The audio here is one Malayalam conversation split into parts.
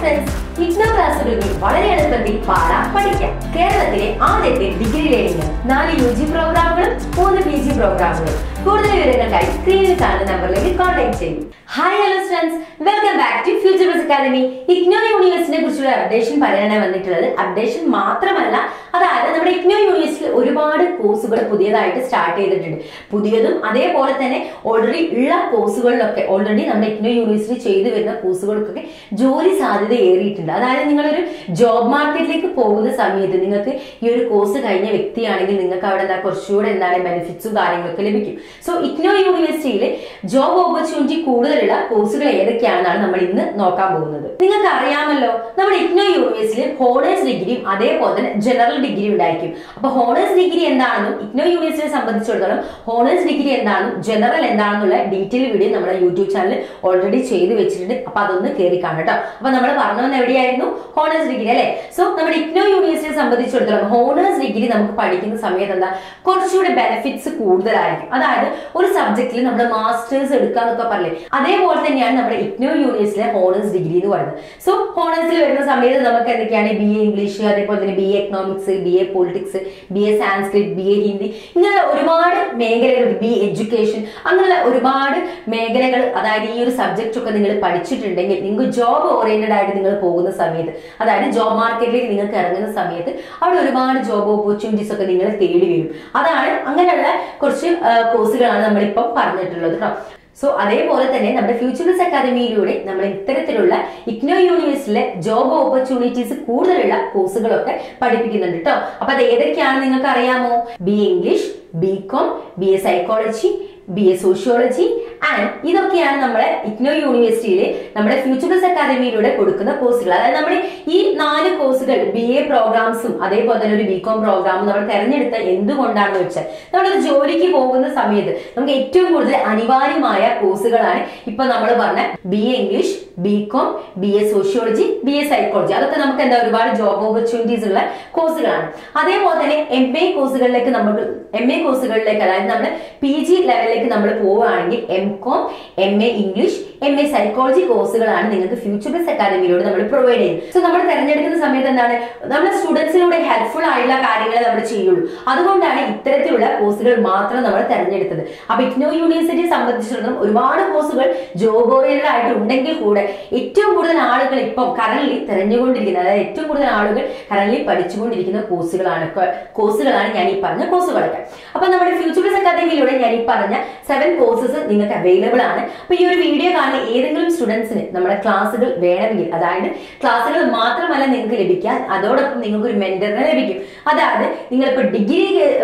ഫ്രണ്ട്സ് ഇഗ്നോ ക്ലാസ്സുകളിൽ വളരെ എളുപ്പത്തിൽ പാടാൻ പഠിക്കാം കേരളത്തിലെ ആദ്യത്തെ ഡിഗ്രി ലേണിംഗ് നാല് യു ജി പ്രോഗ്രാമുകളും മൂന്ന് പി ജി പ്രോഗ്രാമുകളും കൂടുതൽ വിവരങ്ങൾക്കായി സ്ക്രീനിൽ കാണുന്ന നമ്പറിലേക്ക് കോൺടാക്ട് ചെയ്യും hi hello friends welcome back to future bus academy IGNOU യൂണിവേഴ്സിനെ കുറിച്ചുള്ള അപ്ഡേഷൻ പറയാനാണ് വന്നിട്ടുള്ളത് അപ്ഡേഷൻ മാത്രമല്ല അതായത് നമ്മുടെ ഇഗ്നോ യൂണിവേഴ്സിറ്റിയിൽ ഒരുപാട് കോഴ്സുകൾ പുതിയതായിട്ട് സ്റ്റാർട്ട് ചെയ്തിട്ടുണ്ട് പുതിയതും അതേപോലെ തന്നെ ഓൾറെഡി ഉള്ള കോഴ്സുകളിലൊക്കെ ഓൾറെഡി നമ്മുടെ ഇഗ്നോ യൂണിവേഴ്സിറ്റി ചെയ്തു വരുന്ന കോഴ്സുകൾക്കൊക്കെ ജോലി സാധ്യത ഏറിയിട്ടുണ്ട് അതായത് നിങ്ങളൊരു ജോബ് മാർക്കറ്റിലേക്ക് പോകുന്ന സമയത്ത് നിങ്ങൾക്ക് ഈ ഒരു കോഴ്സ് കഴിഞ്ഞ വ്യക്തിയാണെങ്കിൽ നിങ്ങൾക്ക് അവിടെ എന്താ കുറച്ചുകൂടെ എന്താണ് ബെനിഫിറ്റ്സും കാര്യങ്ങളൊക്കെ ലഭിക്കും സോ ഇഗ്നോ യൂണിവേഴ്സിറ്റിയിൽ ജോബ് ഓപ്പർച്യൂണിറ്റി കൂടുതലുള്ള കോഴ്സുകൾ ഏതൊക്കെയാണെന്നാണ് നമ്മൾ ഇന്ന് നോക്കാൻ പോകുന്നത് നിങ്ങൾക്ക് അറിയാമല്ലോ നമ്മുടെ ഇഗ്നോ യൂണിവേഴ്സിറ്റിയിൽ ഹോണേഴ്സ് ഡിഗ്രിയും അതേപോലെ തന്നെ ജനറൽ ഡിഗ്രി ഉണ്ടായിരിക്കും അപ്പൊ ഹോണേഴ്സ് ഡിഗ്രി എന്താണെന്നും ഇഗ്നോ യൂണിവേഴ്സിറ്റിയെ സംബന്ധിച്ചിടത്തോളം ഹോണേഴ്സ് ഡിഗ്രി എന്താണെന്നും ജനറൽ എന്താണെന്നുള്ള ഡീറ്റെയിൽ വീഡിയോ നമ്മുടെ യൂട്യൂബ് ചാനൽ ഓൾറെഡി ചെയ്ത് വെച്ചിട്ടുണ്ട് അപ്പൊ അതൊന്ന് കയറി കാണാം കേട്ടോ അപ്പൊ നമ്മൾ പറഞ്ഞു വന്ന എവിടെയായിരുന്നു ഹോണേഴ്സ് ഡിഗ്രി അല്ലെ സോ നമ്മുടെ ഇഗ്നോ യൂണിവേഴ്സിറ്റിയെ സംബന്ധിച്ചിടത്തോളം ഹോണേഴ്സ് ഡിഗ്രി നമുക്ക് പഠിക്കുന്ന സമയത്ത് എന്താ കുറച്ചുകൂടി ബെനിഫിറ്റ്സ് കൂടുതലായിരിക്കും അതായത് ഒരു സബ്ജക്റ്റിൽ നമ്മൾ മാസ്റ്റേഴ്സ് എടുക്കാന്നൊക്കെ പറയില്ലേ അതേപോലെ തന്നെയാണ് നമ്മുടെ ഇഗ്നോ യൂണിവേഴ്സിറ്റിയിലെ ഹോണേഴ്സ് ഡിഗ്രി എന്ന് പറയുന്നത് സോ ഹോണേഴ്സിൽ വരുന്ന സമയത്ത് നമുക്ക് എന്തൊക്കെയാണ് ബി എ ഇംഗ്ലീഷ് അതേപോലെ തന്നെ B A economics B A politics B A Sanskrit B A Hindi ഇങ്ങനെ ഒരുപാട് മേഖലകൾ ബി എഡ്യൂക്കേഷൻ അങ്ങനെയുള്ള ഒരുപാട് മേഖലകൾ അതായത് ഈ ഒരു സബ്ജക്റ്റ് ഒക്കെ നിങ്ങൾ പഠിച്ചിട്ടുണ്ടെങ്കിൽ നിങ്ങൾക്ക് ജോബ് ഓറിയന്റഡ് ആയിട്ട് നിങ്ങൾ പോകുന്ന സമയത്ത് അതായത് ജോബ് മാർക്കറ്റിലേക്ക് നിങ്ങൾക്ക് ഇറങ്ങുന്ന സമയത്ത് അവിടെ ഒരുപാട് ജോബ് ഓപ്പർച്യൂണിറ്റീസ് ഒക്കെ നിങ്ങൾ തേടി വരും അതാണ് അങ്ങനെയുള്ള കുറച്ച് കോഴ്സുകളാണ് നമ്മളിപ്പം പറഞ്ഞിട്ടുള്ളത് കേട്ടോ സോ അതേപോലെ തന്നെ നമ്മുടെ ഫ്യൂച്ചറിസ് അക്കാദമിയിലൂടെ നമ്മൾ ഇത്തരത്തിലുള്ള ഇഗ്നോ യൂണിവേഴ്സിറ്റിയിലെ ജോബ് ഓപ്പർച്യൂണിറ്റീസ് കൂടുതലുള്ള കോഴ്സുകളൊക്കെ പഠിപ്പിക്കുന്നുണ്ട് കേട്ടോ അപ്പൊ അത് ഏതൊക്കെയാണ് നിങ്ങൾക്ക് അറിയാമോ B A English B com B A psychology B A sociology and ഇതൊക്കെയാണ് നമ്മുടെ ഇഗ്നോ യൂണിവേഴ്സിറ്റിയിൽ നമ്മുടെ ഫ്യൂച്ചറിസ് അക്കാദമിയിലൂടെ കൊടുക്കുന്ന കോഴ്സുകൾ അതായത് നമ്മൾ ഈ നാല് കോഴ്സുകൾ ബി എ പ്രോഗ്രാംസും അതേപോലെ തന്നെ ഒരു ബി കോം പ്രോഗ്രാമും നമ്മൾ തെരഞ്ഞെടുത്ത എന്തുകൊണ്ടാണെന്ന് വെച്ചാൽ നമ്മളൊരു ജോലിക്ക് പോകുന്ന സമയത്ത് നമുക്ക് ഏറ്റവും കൂടുതൽ അനിവാര്യമായ കോഴ്സുകളാണ് ഇപ്പൊ നമ്മൾ പറഞ്ഞ B A English B com B A sociology B A psychology അതൊക്കെ നമുക്ക് എന്താ ഒരുപാട് ജോബ് ഓപ്പർച്യൂണിറ്റീസ് ഉള്ള കോഴ്സുകളാണ് അതേപോലെ തന്നെ എം എ കോഴ്സുകളിലേക്ക് നമുക്ക് എം എ കോഴ്സുകളിലേക്ക് അതായത് നമ്മുടെ പി ജി ലെവലിലേക്ക് നമ്മൾ പോവുകയാണെങ്കിൽ M com M A English M A psychology കോഴ്സുകളാണ് നിങ്ങൾക്ക് ഫ്യൂച്ചർ ബസ് അക്കാദമിയിലൂടെ നമ്മൾ പ്രൊവൈഡ് ചെയ്യുന്നത് സോ നമ്മൾ തിരഞ്ഞെടുക്കുന്ന സമയത്ത് എന്താണ് നമ്മുടെ സ്റ്റുഡൻസിലൂടെ ഹെൽപ്ഫുൾ ആയിട്ടുള്ള കാര്യങ്ങളെ നമ്മൾ ചെയ്യുള്ളൂ അതുകൊണ്ടാണ് ഇത്തരത്തിലുള്ള കോഴ്സുകൾ മാത്രം നമ്മൾ തിരഞ്ഞെടുത്തത് അപ്പൊ ഇഗ്നോ യൂണിവേഴ്സിറ്റിയെ സംബന്ധിച്ചിടത്തോളം ഒരുപാട് കോഴ്സുകൾ ജോബ് ഓറിയന്റഡ് ആയിട്ട് ഉണ്ടെങ്കിൽ കൂടെ ഏറ്റവും കൂടുതൽ ആളുകൾ ഇപ്പം കറന്റ് തിരഞ്ഞുകൊണ്ടിരിക്കുന്നത് അതായത് ഏറ്റവും കൂടുതൽ ആളുകൾ കറന്റ് പഠിച്ചുകൊണ്ടിരിക്കുന്ന കോഴ്സുകളാണ് കോഴ്സുകളാണ് ഞാൻ ഈ പറഞ്ഞ കോഴ്സുകളൊക്കെ അപ്പൊ നമ്മുടെ ഫ്യൂച്ചർ ബസ് അക്കാദമിയിലൂടെ ഞാൻ ഈ പറഞ്ഞ സെവൻ കോഴ്സസ് നിങ്ങൾക്ക് അവൈലബിൾ ആണ് അപ്പൊ ഈ ഒരു വീഡിയോ കാണുന്ന ഏതെങ്കിലും സ്റ്റുഡൻസിന് നമ്മുടെ ക്ലാസ്സുകൾ വേണമെങ്കിൽ അതായത് ക്ലാസ്സുകൾ മാത്രമല്ല നിങ്ങൾക്ക് ലഭിക്കാൻ അതോടൊപ്പം നിങ്ങൾക്ക് ഒരു മെന്ററിനെ ലഭിക്കും അതായത് നിങ്ങളിപ്പോ ഡിഗ്രി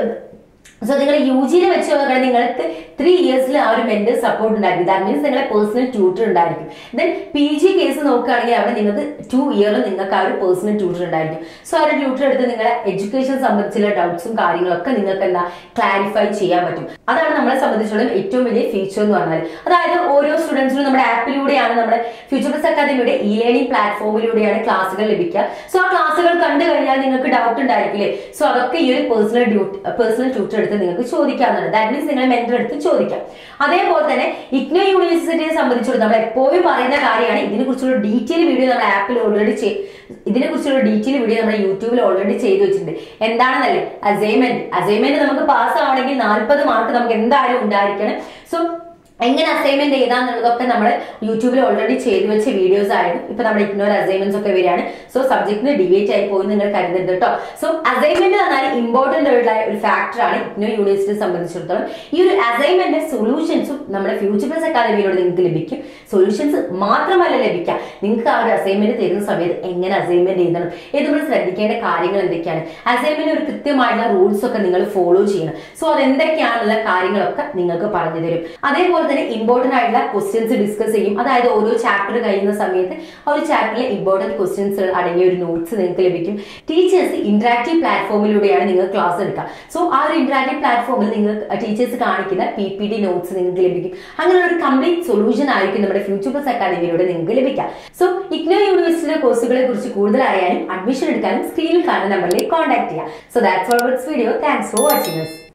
സോ നിങ്ങൾ യു ജിയിൽ വെച്ച് നോക്കുകയാണെങ്കിൽ നിങ്ങൾക്ക് ത്രീ ഇയേഴ്സിൽ ആ ഒരു മെന്റൽ സപ്പോർട്ട് ഉണ്ടായിരിക്കും ദാറ്റ് മീൻസ് നിങ്ങളെ പേഴ്സണൽ ട്യൂട്ടർ ഉണ്ടായിരിക്കും ദെൻ പി ജി കേസ് നോക്കുകയാണെങ്കിൽ അവിടെ നിങ്ങൾക്ക് ടു ഇയറിൽ നിങ്ങൾക്ക് ആ ഒരു പേഴ്സണൽ ട്യൂട്ടർ ഉണ്ടായിരിക്കും സോ ആ ഒരു ട്യൂട്ടർ എടുത്ത് നിങ്ങളെ എഡ്യൂക്കേഷൻ സംബന്ധിച്ചുള്ള ഡൗട്ട്സും കാര്യങ്ങളൊക്കെ നിങ്ങൾക്ക് എന്താ ക്ലാരിഫൈ ചെയ്യാൻ പറ്റും അതാണ് നമ്മളെ സംബന്ധിച്ചിടത്തോളം ഏറ്റവും വലിയ ഫീച്ചർ എന്ന് പറഞ്ഞാൽ അതായത് ഓരോ സ്റ്റുഡൻസിനും നമ്മുടെ ആപ്പിലൂടെയാണ് നമ്മുടെ ഫ്യൂച്ചർ ബസ് അക്കാദമിയുടെ ഇ ലേണിംഗ് പ്ലാറ്റ്ഫോമിലൂടെയാണ് ക്ലാസ്സുകൾ ലഭിക്കുക സോ ആ ക്ലാസ്സുകൾ കണ്ടു കഴിഞ്ഞാൽ നിങ്ങൾക്ക് ഡൗട്ട് ഉണ്ടായിരിക്കില്ലേ സോ അതൊക്കെ ഈ ഒരു പേഴ്സണൽ ഡ്യൂട്ടി പേഴ്സണൽ ട്യൂട്ടർ എടുത്ത് നിങ്ങൾക്ക് ചോദിക്കാവുന്നതാണ് ദാറ്റ് മീൻസ് നിങ്ങളെ മെന്റർ എടുത്ത് ചോദിക്കാം അതേപോലെ തന്നെ ഇഗ്നോ യൂണിവേഴ്സിറ്റിയെ സംബന്ധിച്ചിടത്തോളം നമ്മൾ എപ്പോഴും പറയുന്ന കാര്യമാണ് ഇതിനെ കുറിച്ചുള്ള ഡീറ്റെയിൽ വീഡിയോ നമ്മുടെ ആപ്പിൽ ഓൾറെഡി ഇതിനെ കുറിച്ചുള്ള ഡീറ്റെയിൽ വീഡിയോ നമ്മുടെ യൂട്യൂബിൽ ഓൾറെഡി ചെയ്തു വെച്ചിട്ടുണ്ട് എന്താണെന്നല്ലേ അസൈൻമെന്റ് അസൈൻമെന്റ് നമുക്ക് പാസ് ആവണമെങ്കിൽ നാൽപ്പത് മാർക്ക് നമുക്ക് എന്തായാലും ഉണ്ടായിരിക്കണം സോ എങ്ങനെ അസൈൻമെന്റ് ചെയ്താന്നുള്ളതൊക്കെ നമ്മൾ യൂട്യൂബിൽ ഓൾറെഡി ചെയ്തു വെച്ച വീഡിയോസ് ആയിരുന്നു ഇപ്പൊ നമ്മുടെ ഇഗ്നോർ അസൈൻമെന്റ്സ് ഒക്കെ വരികയാണ് സോ സബ്ജക്റ്റിന് ഡിബേറ്റ് ആയി പോയി നിങ്ങൾ കരുതരുത് കേട്ടോ സോ അസൈൻമെന്റ് പറഞ്ഞാൽ ഇമ്പോർട്ടന്റ് ആയിട്ടുള്ള ഒരു ഫാക്ടർ ആണ് ഇഗ്നോ യൂണിവേഴ്സിറ്റിയെ സംബന്ധിച്ചിടത്തോളം ഈ ഒരു അസൈൻമെന്റ് സൊല്യൂഷൻസും നമ്മുടെ ഫ്യൂച്ചർ പ്ലസ് അക്കാദമിയിലൂടെ നിങ്ങൾക്ക് ലഭിക്കും സൊല്യൂഷൻസ് മാത്രമല്ല ലഭിക്കാം നിങ്ങൾക്ക് ആ ഒരു അസൈൻമെന്റ് തരുന്ന സമയത്ത് എങ്ങനെ അസൈൻമെന്റ് ചെയ്യണം ഇത് നമ്മൾ ശ്രദ്ധിക്കേണ്ട കാര്യങ്ങൾ എന്തൊക്കെയാണ് അസൈൻമെന്റ് ഒരു കൃത്യമായിട്ടുള്ള റൂൾസ് ഒക്കെ നിങ്ങൾ ഫോളോ ചെയ്യണം സോ അതെന്തൊക്കെയാണെന്നുള്ള കാര്യങ്ങളൊക്കെ നിങ്ങൾക്ക് പറഞ്ഞു തരും അതേപോലെ തന്നെ ഇമ്പോർട്ടന്റ് ആയിട്ടുള്ള ക്വസ്റ്റ്യൻസ് ഡിസ്കസ് ചെയ്യും അതായത് ഓരോ ചാപ്റ്റർ കഴിയുന്ന സമയത്ത് ആ ഒരു ചാപ്റ്ററിലെ ഇമ്പോർട്ടന്റ് ക്വസ്റ്റ്യൻസ് അടങ്ങിയ ഒരു നോട്ട്സ് നിങ്ങൾക്ക് ലഭിക്കും ടീച്ചേഴ്സ് ഇന്ററാക്റ്റീവ് പ്ലാറ്റ്ഫോമിലൂടെയാണ് നിങ്ങൾ ക്ലാസ് എടുക്കുക സോ ആ ഒരു ഇന്ററാക്റ്റീവ് പ്ലാറ്റ്ഫോമിൽ നിങ്ങൾ ടീച്ചേഴ്സ് കാണിക്കുന്ന പി പി ഡി നോട്ട്സ് നിങ്ങൾക്ക് ലഭിക്കും അങ്ങനെയുള്ള ഒരു കംപ്ലീറ്റ് സൊല്യൂഷൻ ആയിരിക്കും നമ്മുടെ ഫ്യൂച്ചർ പ്ലസ് അക്കാദമിയിലൂടെ നിങ്ങൾക്ക് ലഭിക്കാം സോ ഇഗ്നോ യൂണിവേഴ്സിറ്റിയിലെ കോഴ്സുകളെ കുറിച്ച് കൂടുതൽ അറിയാനും അഡ്മിഷൻ എടുക്കാനും സ്ക്രീനിൽ കാണുന്ന നമ്പറിലേക്ക് കോൺടാക്ട് ചെയ്യാം so that's all with video thanks for watching us